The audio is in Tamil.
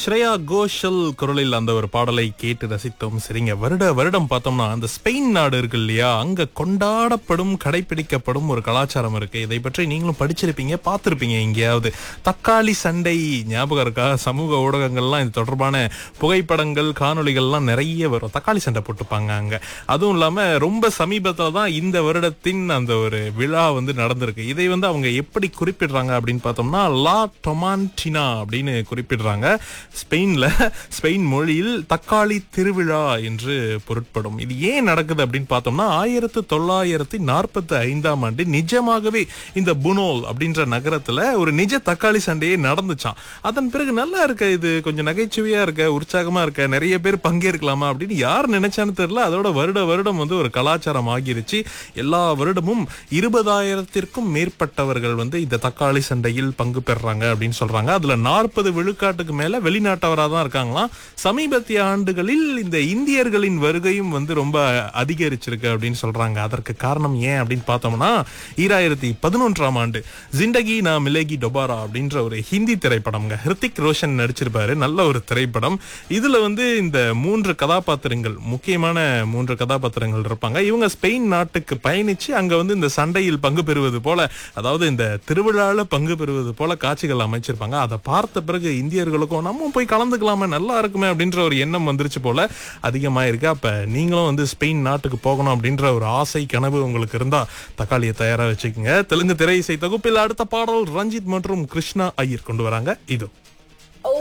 ஸ்ரேயா கோஷல் குரலில் அந்த ஒரு பாடலை கேட்டு ரசித்தோம் சரிங்க வருட வருடம் பார்த்தோம்னா அந்த ஸ்பெயின் நாடு இருக்கு இல்லையா அங்க கொண்டாடப்படும் கடைபிடிக்கப்படும் ஒரு கலாச்சாரம் இருக்கு இதை பற்றி நீங்களும் படிச்சிருப்பீங்க பார்த்திருப்பீங்க எங்கேயாவது தக்காளி சண்டை ஞாபகம் இருக்கா சமூக ஊடகங்கள்லாம் இது தொடர்பான புகைப்படங்கள் காணொளிகள்லாம் நிறைய வரும் தக்காளி சண்டை போட்டுப்பாங்க அங்க அதுவும் இல்லாம ரொம்ப சமீபத்துல தான் இந்த வருடத்தின் அந்த ஒரு விழா வந்து நடந்திருக்கு இதை வந்து அவங்க எப்படி குறிப்பிடுறாங்க அப்படின்னு பார்த்தோம்னா லா டொமான்டினா அப்படின்னு குறிப்பிடுறாங்க ஸ்பெயின்ல ஸ்பெயின் மொழியில் தக்காளி திருவிழா என்று பொருட்படும் இது ஏன் நடக்குது அப்படின்னு பார்த்தோம்னா ஆயிரத்து தொள்ளாயிரத்தி நாற்பத்தி ஐந்தாம் ஆண்டு நிஜமாகவே இந்த புனோல் அப்படின்ற நகரத்துல ஒரு நிஜ தக்காளி சண்டையே நடந்துச்சாம் அதன் பிறகு நல்லா இருக்க இது கொஞ்சம் நகைச்சுவையா இருக்க உற்சாகமா இருக்க நிறைய பேர் பங்கேற்கலாமா அப்படின்னு யார் நினைச்சான்னு தெரியல அதோட வருட வருடம் வந்து ஒரு கலாச்சாரம் ஆகிருச்சு எல்லா வருடமும் இருபதாயிரத்திற்கும் மேற்பட்டவர்கள் வந்து இந்த தக்காளி சண்டையில் பங்கு பெறுறாங்க அப்படின்னு சொல்றாங்க அதுல நாற்பது விழுக்காட்டுக்கு மேல வெளிநாட்டவராக தான் இருக்காங்களாம் சமீபத்திய ஆண்டுகளில் இந்த இந்தியர்களின் வருகையும் வந்து ரொம்ப அதிகரிச்சிருக்கு அப்படின்னு சொல்றாங்க அதற்கு காரணம் ஏன் அப்படின்னு பார்த்தோம்னா ஈராயிரத்தி பதினொன்றாம் ஆண்டு ஜிண்டகி நா மிலேகி டொபாரா அப்படின்ற ஒரு ஹிந்தி திரைப்படம்ங்க ஹிருத்திக் ரோஷன் நடிச்சிருப்பாரு நல்ல ஒரு திரைப்படம் இதுல வந்து இந்த மூன்று கதாபாத்திரங்கள் முக்கியமான மூன்று கதாபாத்திரங்கள் இருப்பாங்க இவங்க ஸ்பெயின் நாட்டுக்கு பயணிச்சு அங்க வந்து இந்த சண்டையில் பங்கு பெறுவது போல அதாவது இந்த திருவிழால பங்கு பெறுவது போல காட்சிகள் அமைச்சிருப்பாங்க அதை பார்த்த பிறகு இந்தியர்களுக்கும் நம்ம போய் கலந்துக்கலாமே நல்லா இருக்குமே அப்படின்ற ஒரு எண்ணம் வந்துருச்சு போல அதிகமா இருக்கு அப்ப நீங்களும் வந்து ஸ்பெயின் நாட்டுக்கு போகணும் அப்படின்ற ஒரு ஆசை கனவு உங்களுக்கு இருந்தா தக்காளியை தயாரா வச்சுக்கோங்க தெலுங்கு திரை இசை தொகுப்பில் அடுத்த பாடல் ரஞ்சித் மற்றும் கிருஷ்ணா ஐயர் கொண்டு வராங்க இது